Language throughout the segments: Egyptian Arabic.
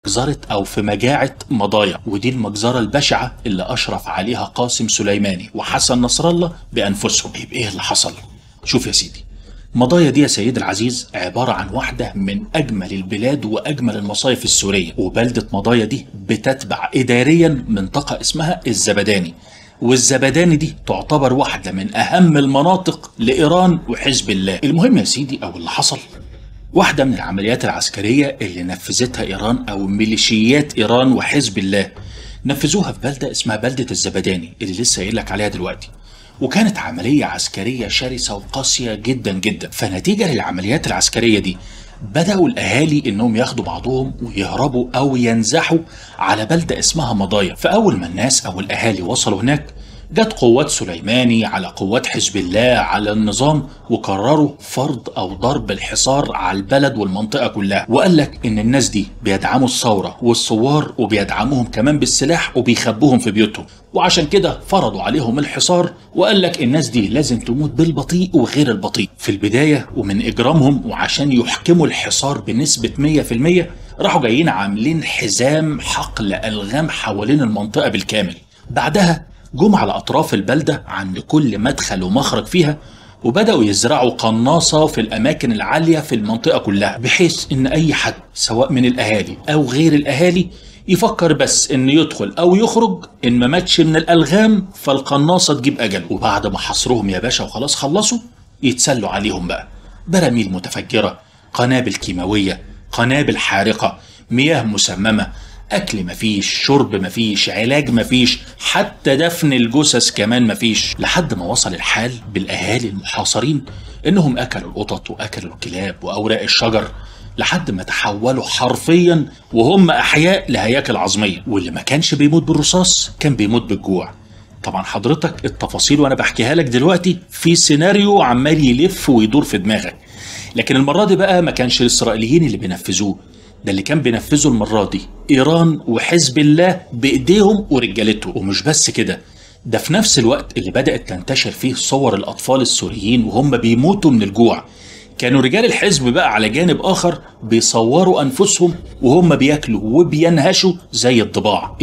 مجزرة أو في مجاعة مضايا ودي المجزرة البشعة اللي أشرف عليها قاسم سليماني وحسن نصر الله بأنفسهم طيب إيه اللي حصل؟ شوف يا سيدي مضايا دي يا سيد العزيز عبارة عن واحدة من أجمل البلاد وأجمل المصايف السورية وبلدة مضايا دي بتتبع إداريا منطقة اسمها الزبداني والزبداني دي تعتبر واحدة من أهم المناطق لإيران وحزب الله المهم يا سيدي أو اللي حصل واحدة من العمليات العسكرية اللي نفذتها إيران أو ميليشيات إيران وحزب الله نفذوها في بلدة اسمها بلدة الزبداني اللي لسه قايل لك عليها دلوقتي وكانت عملية عسكرية شرسة وقاسية جدا جدا فنتيجة للعمليات العسكرية دي بدأوا الأهالي إنهم ياخدوا بعضهم ويهربوا أو ينزحوا على بلدة اسمها مضايا فأول ما الناس أو الأهالي وصلوا هناك جت قوات سليماني على قوات حزب الله على النظام وقرروا فرض او ضرب الحصار على البلد والمنطقه كلها وقال لك ان الناس دي بيدعموا الثوره والثوار وبيدعموهم كمان بالسلاح وبيخبوهم في بيوتهم وعشان كده فرضوا عليهم الحصار وقال لك الناس دي لازم تموت بالبطيء وغير البطيء في البدايه ومن اجرامهم وعشان يحكموا الحصار بنسبه 100% راحوا جايين عاملين حزام حقل الغام حوالين المنطقه بالكامل بعدها جم على أطراف البلدة عند كل مدخل ومخرج فيها وبدأوا يزرعوا قناصة في الأماكن العالية في المنطقة كلها بحيث إن أي حد سواء من الأهالي أو غير الأهالي يفكر بس إنه يدخل أو يخرج إن ما ماتش من الألغام فالقناصة تجيب أجله وبعد ما حصرهم يا باشا وخلاص خلصوا يتسلوا عليهم بقى براميل متفجرة قنابل كيماوية قنابل حارقة مياه مسممة اكل مفيش شرب مفيش علاج مفيش حتى دفن الجثث كمان مفيش لحد ما وصل الحال بالاهالي المحاصرين انهم اكلوا القطط واكلوا الكلاب واوراق الشجر لحد ما تحولوا حرفيا وهم احياء لهياكل عظميه واللي ما كانش بيموت بالرصاص كان بيموت بالجوع طبعا حضرتك التفاصيل وانا بحكيها لك دلوقتي في سيناريو عمال يلف ويدور في دماغك لكن المره دي بقى ما كانش الاسرائيليين اللي بينفذوه ده اللي كان بينفذه المرة دي إيران وحزب الله بإيديهم ورجالتهم ومش بس كده ده في نفس الوقت اللي بدأت تنتشر فيه صور الأطفال السوريين وهم بيموتوا من الجوع كانوا رجال الحزب بقى على جانب آخر بيصوروا أنفسهم وهم بياكلوا وبينهشوا زي الضباع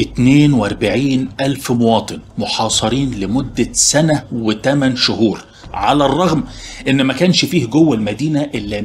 42 ألف مواطن محاصرين لمدة سنة وثمان شهور على الرغم ان ما كانش فيه جوه المدينه الا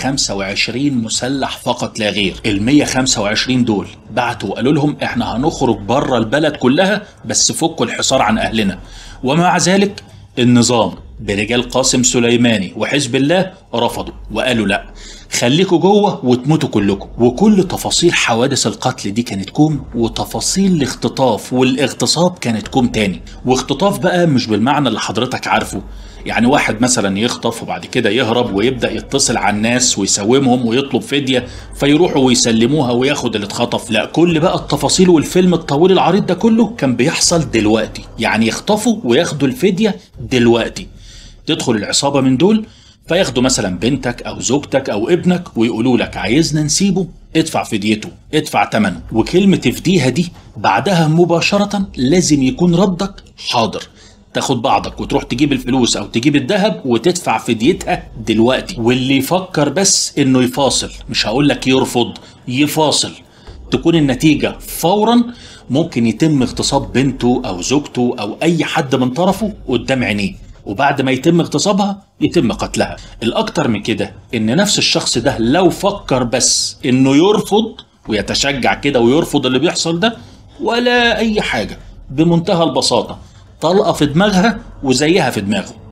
125 مسلح فقط لا غير ال 125 دول بعتوا وقالوا لهم احنا هنخرج بره البلد كلها بس فكوا الحصار عن اهلنا ومع ذلك النظام برجال قاسم سليماني وحزب الله رفضوا وقالوا لا خليكوا جوه وتموتوا كلكم وكل تفاصيل حوادث القتل دي كانت كوم وتفاصيل الاختطاف والاغتصاب كانت كوم تاني واختطاف بقى مش بالمعنى اللي حضرتك عارفه يعني واحد مثلا يخطف وبعد كده يهرب ويبدا يتصل على الناس ويساومهم ويطلب فديه فيروحوا ويسلموها وياخد اللي اتخطف لا كل بقى التفاصيل والفيلم الطويل العريض ده كله كان بيحصل دلوقتي يعني يخطفوا وياخدوا الفديه دلوقتي تدخل العصابه من دول فياخدوا مثلا بنتك او زوجتك او ابنك ويقولوا لك عايزنا نسيبه ادفع فديته ادفع ثمنه وكلمه تفديها دي بعدها مباشره لازم يكون ردك حاضر تاخد بعضك وتروح تجيب الفلوس او تجيب الذهب وتدفع فديتها دلوقتي واللي يفكر بس انه يفاصل مش هقول لك يرفض يفاصل تكون النتيجه فورا ممكن يتم اغتصاب بنته او زوجته او اي حد من طرفه قدام عينيه وبعد ما يتم اغتصابها يتم قتلها الاكتر من كده ان نفس الشخص ده لو فكر بس انه يرفض ويتشجع كده ويرفض اللي بيحصل ده ولا اي حاجه بمنتهى البساطه طلقه في دماغها وزيها في دماغه